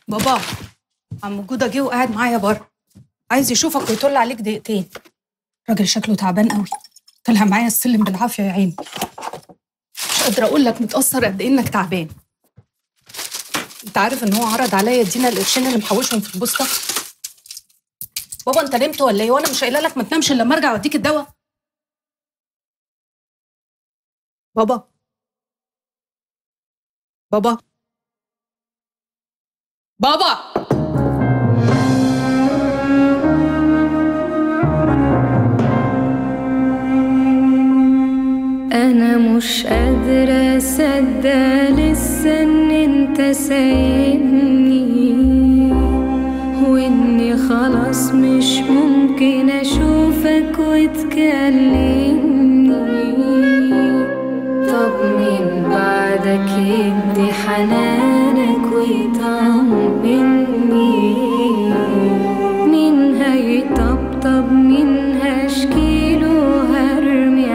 بابا عم جودة جه وقاعد معايا بره عايز يشوفك ويطل عليك دقيقتين راجل شكله تعبان قوي طلع معايا السلم بالعافيه يا عيني مش قادره اقول لك متاثر قد ايه انك تعبان انت عارف ان هو عرض عليا ادينا القرشين اللي محوشهم في البوسطه بابا انت نمت ولا ايه وانا مش قايله لك ما تنامش الا لما ارجع اوديك الدواء بابا بابا بابا أنا مش قادرة أصدق لسه إن أنت سايبني وإني خلاص مش ممكن أشوفك وتكلمني طب مين بعدك يدي حنانك ويطمني مين هيطبطب مين هشكيله هرمي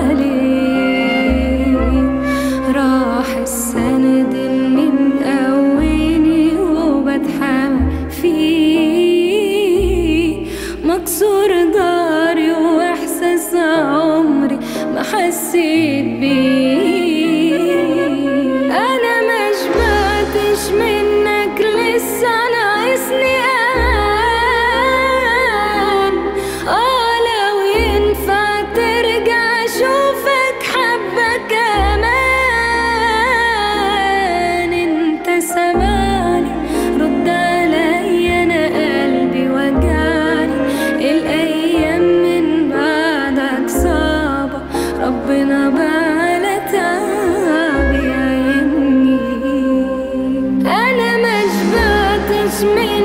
عليه راح السند اللي مقويني وبتحمى فيه مكسور داري واحساس عمري ما حسيت بيه انا ما شبعتش منك لسه ناقصني امان اه لو ينفع ترجع اشوفك حبه كمان انت سمعني رد عليا انا قلبي وجعني الايام من بعدك صعبه ربنا بعلى تعب يا عيني انا ما شبعتش من